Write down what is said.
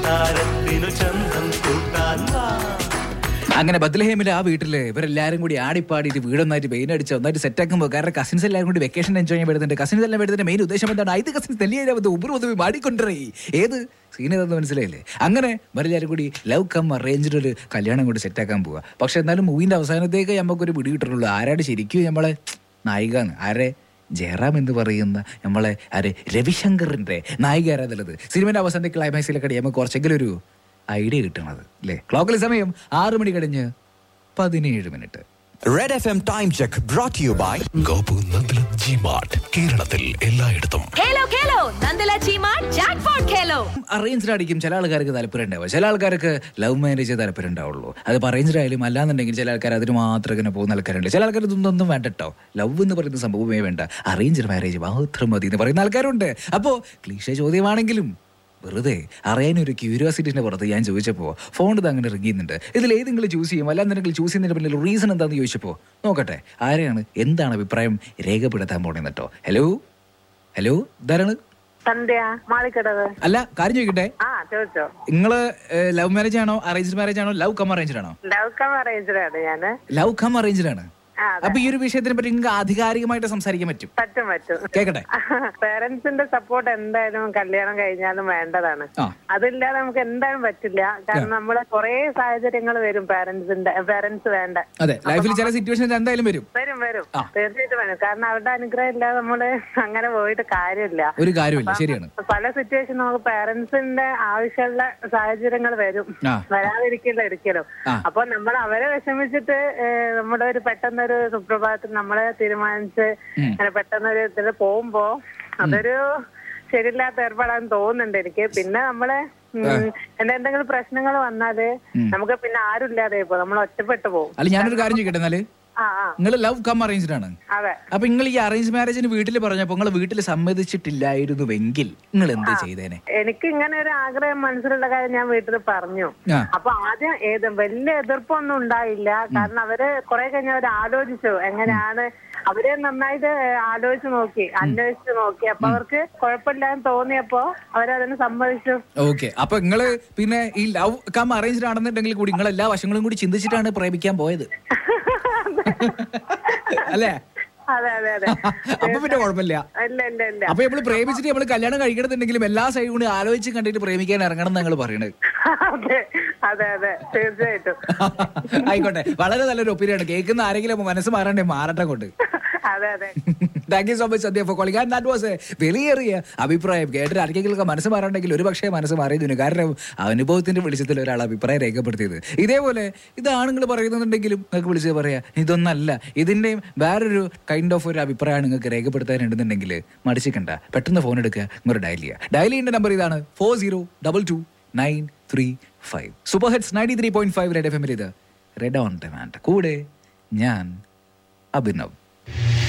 കൊട്ടാരത്തിനു ചന്തം കൂട്ടാൻ വാ അങ്ങനെ ബദ്ലഹേമിലെ ആ വീട്ടില് ഇവരെല്ലാരും കൂടി ആടിപ്പാടിയിട്ട് വീടൊന്നായിട്ട് പെയിൻ അടിച്ച് ഒന്നായിട്ട് സെറ്റ് ആക്കുമ്പോൾ കാരണം കസിൻസ് എല്ലാവരും കൂടി വെക്കേഷൻ എൻജോയ് ചെയ്യാൻ വരുന്നുണ്ട് കസിൻസ് എല്ലാം വരുന്നതിന്റെ മെയിൻ ഉദ്ദേശം എന്താണ് ഐത് കസിൻസ് തെല്ലിയാவது ഉപർ ഉദവി മാടിക്കൊണ്ടേ ഏത് സീൻ ഏതെന്ന് മനസ്സിലായില്ലേ അങ്ങനെ ഇവരെല്ലാവരും കൂടി ലവ് കം അറേഞ്ച്ഡ് ഒരു കല്യാണം കൂടി സെറ്റ് ആക്കാൻ പോവുക പക്ഷെ എന്നാലും മൂവിന്റെ അവസാനത്തേക്ക് നമുക്കൊരു പിടി കിട്ടുള്ളൂ ആരാണ് ശരിക്കും നമ്മളെ നായികാന്ന് ആരെ ജയറാം എന്ന് പറയുന്ന നമ്മളെ ആര് രവിശങ്കറിന്റെ നായിക ആരാന്നുള്ളത് സിനിമയുടെ അവസാനത്തെ ക്ലൈമാക്സിലൊക്കെ നമുക്ക് കുറച്ചെങ്കിലും ഒരു ഐഡിയ കിട്ടണത് അല്ലേ ക്ലോക്കിലെ സമയം ആറു മണി കഴിഞ്ഞ് പതിനേഴ് minute Red FM Time Check brought to you by Gopu Nandalam G mart കേരളത്തിൽ എല്ലായിടത്തും ഖേലോ ഖേലോ നന്ദല ചീമാ ജാക്ക്പോട്ട് ഖേലോ അറേഞ്ച്ഡ് ആയിരിക്കും ചില ആൾക്കാർക്ക് താല്പര്യം ഉണ്ടാവുക ചില ആൾക്കാർക്ക് ലവ് മാരേജ് താല്പര്യം ഉണ്ടാവുള്ളൂ അത് അറേഞ്ച്ഡ് ആയാലും അല്ലാന്നുണ്ടെങ്കിൽ ചില ആൾക്കാർ അതിന് മാത്രം ഇങ്ങനെ പോകുന്ന ആൾക്കാരുണ്ട് ചില ആൾക്കാർ ഇതൊന്നും ഒന്നും വേണ്ട കേട്ടോ ലവ് എന്ന് പറയുന്ന സംഭവമേ വേണ്ട അറേഞ്ച്ഡ് മാരേജ് മാത്രം മതി എന്ന് പറയുന്ന ആൾക്കാരുണ്ട് അപ്പോൾ ക്ലീഷ ചോദ്യമാണെങ്കിലും വെറുതെ അറിയാനൊരു ക്യൂരിയോസിറ്റിന്റെ പുറത്ത് ഞാൻ ചോദിച്ചപ്പോൾ ഫോൺ ഇത് അങ്ങനെ ഇറങ്ങിയുന്നുണ്ട് ഇതിൽ ഏതെങ്കിലും ചൂസ് ചെയ്യും അല്ലാന്നുണ്ടെങ്കിൽ ചൂസ് ചെയ്യുന്നതിന് പിന്നിൽ റീസൺ എന്താണെന്ന് ചോദിച്ചപ്പോൾ നോക്കട്ടെ ആരെയാണ് എന്താണ് അഭിപ്രായം രേഖപ്പെടുത്താൻ പോണെന്ന് കേട്ടോ ഹലോ ഹലോ ഇതാരാണ് സന്ധ്യ മാളിക്കടവ് അല്ല കാര്യം ചോദിക്കട്ടെ ആ ചോദിച്ചോ നിങ്ങള് ലവ് മാരേജ് ആണോ അറേഞ്ച്ഡ് മാരേജ് ആണോ ലവ് കം അറേഞ്ച്ഡ് ആണോ ലവ് കം അറേഞ്ച്ഡാണ് ഞാന് ലവ് കം അറേഞ്ച്ഡ് ആണ് ആ, അതെ. അപ്പൊ ഈ ഒരു വിഷയത്തിനെ പറ്റി നിങ്ങൾക്ക് ആധികാരികമായിട്ട് സംസാരിക്കാൻ പറ്റും പറ്റും പറ്റും കേക്കട്ടെ പേരൻസിന്റെ സപ്പോർട്ട് എന്തായാലും കല്യാണം കഴിഞ്ഞാലും വേണ്ടതാണ് ആ അതില്ലാതെ നമുക്ക് എന്തായാലും പറ്റില്ല കാരണം നമ്മളെ കുറെ സാഹചര്യങ്ങൾ വരും പേരൻസിന്റെ പേരൻസ് വേണ്ട അതെ ലൈഫിൽ ചില സിറ്റുവേഷൻസ് എന്തായാലും വരും വരും വരും ആ. തീർച്ചയായിട്ടും വരും കാരണം അവരുടെ അനുഗ്രഹം ഇല്ലാതെ നമ്മള് അങ്ങനെ പോയിട്ട് കാര്യമില്ല ഒരു കാര്യമില്ല ശരിയാണ് പല സിറ്റുവേഷൻ നമുക്ക് പേരൻസിന്റെ ആവശ്യമുള്ള സാഹചര്യങ്ങൾ വരും ആ. വരാതിരിക്കില്ല ഒരിക്കലും ആ. അപ്പൊ നമ്മൾ അവരെ വിഷമിച്ചിട്ട് ഏഹ്, നമ്മുടെ ഒരു പെട്ടെന്നൊരു സുപ്രഭാതത്തിൽ നമ്മളെ തീരുമാനിച്ച് അങ്ങനെ പെട്ടെന്നൊരു ഇതിൽ പോകുമ്പോ അതൊരു ശരിയില്ലാത്ത ഏർപ്പാടാന്ന് തോന്നുന്നുണ്ട് എനിക്ക് പിന്നെ നമ്മളെ ഉം, എന്താ എന്തെങ്കിലും പ്രശ്നങ്ങൾ വന്നാല് നമുക്ക് പിന്നെ ആരും ഇല്ലാതെ ഇപ്പൊ നമ്മൾ ഒറ്റപ്പെട്ടു പോകും അല്ല ഞാനൊരു കാര്യം ചോദിക്കട്ടെ എന്നാല് ആ ആ നിങ്ങൾ ലവ് കം അറേഞ്ച്ഡ് ആണ് അതെ അപ്പൊ നിങ്ങൾ ഈ അറേഞ്ച് മാരേജിന് വീട്ടിൽ പറഞ്ഞപ്പോ നിങ്ങൾ വീട്ടിൽ സമ്മതിച്ചിട്ടില്ലായിരുന്നുവെങ്കിൽ നിങ്ങൾ എന്ത് ചെയ്തേനെ എനിക്ക് ഇങ്ങനെ ഒരു ആഗ്രഹം മനസ്സിലുള്ള കാര്യം ഞാൻ വീട്ടിൽ പറഞ്ഞു ആ. അപ്പൊ ആദ്യം ഏത് വലിയ എതിർപ്പൊന്നും ഉണ്ടായില്ല കാരണം അവര് കുറെ കഴിഞ്ഞ് അവർ ആലോചിച്ചു എങ്ങനെയാണ് അവര് നന്നായിട്ട് ആലോചിച്ച് നോക്കി അന്വേഷിച്ച് നോക്കി അപ്പൊ അവർക്ക് കുഴപ്പമില്ലാന്ന് തോന്നിയപ്പോ അവരതിന് സമ്മതിച്ചു ഓക്കെ അപ്പൊ നിങ്ങള് പിന്നെ ഈ ലവ് കം അറേഞ്ച്ഡ് ആണെന്നുണ്ടെങ്കിൽ കൂടി നിങ്ങൾ എല്ലാ വശങ്ങളും കൂടി ചിന്തിച്ചിട്ടാണ് പ്രേമിക്കാൻ പോയത് അല്ലേ അതെ അതെ അതെ അപ്പൊ പിന്നെ കുഴപ്പമില്ല ഇല്ല ഇല്ല ഇല്ല അപ്പൊ നമ്മൾ പ്രേമിച്ചിട്ട് നമ്മൾ കല്യാണം കഴിക്കണമെന്നുണ്ടെങ്കിലും എല്ലാ സൈഡും കൂടി ആലോചിച്ച് കണ്ടിട്ട് പ്രേമിക്കാൻ ഇറങ്ങണം എന്ന് ഞങ്ങൾ പറയണത് അതെ അതെ അതെ തീർച്ചയായിട്ടും ആയിക്കോട്ടെ വളരെ നല്ലൊരു ഒപ്പീനിയാണ് കേൾക്കുന്ന ആരെങ്കിലും മനസ്സ് മാറണ്ടേ മാറട്ടെ കൊണ്ട് അതെ അതെ thank you so much Sadya for calling that was a വിലയേറിയ അഭിപ്രായം കേട്ടിട്ട് ആർക്കെങ്കിലും മനസ്സ് മാറണമെങ്കിൽ ഒരു പക്ഷേ മനസ്സ് മാറിയതിന് കാരണം അനുഭവത്തിന്റെ വെളിച്ചത്തിൽ ഒരാൾ അഭിപ്രായം രേഖപ്പെടുത്തിയത് ഇതേപോലെ ഇത് ആണുങ്ങൾ പറയുന്നുണ്ടെങ്കിലും നിങ്ങൾക്ക് വിളിച്ച് പറയാ ഇതൊന്നല്ല ഇതിന്റെയും വേറൊരു കൈൻഡ് ഓഫ് ഒരു അഭിപ്രായം നിങ്ങൾക്ക് രേഖപ്പെടുത്താനുണ്ടെന്നുണ്ടെങ്കിൽ മടിച്ചിക്കണ്ട പെട്ടെന്ന് ഫോൺ എടുക്കുക ഇങ്ങോട്ട് ഡയൽ ചെയ്യുക ഡയൽ ചെയ്യേണ്ട നമ്പർ ഇതാണ് four zero double two nine three five super hertz ninety three point five red F എമ്മിൽ ഇത് റെഡ് ഓൺ ഡിമാൻഡ് കൂടെ ഞാൻ അഭിനവ്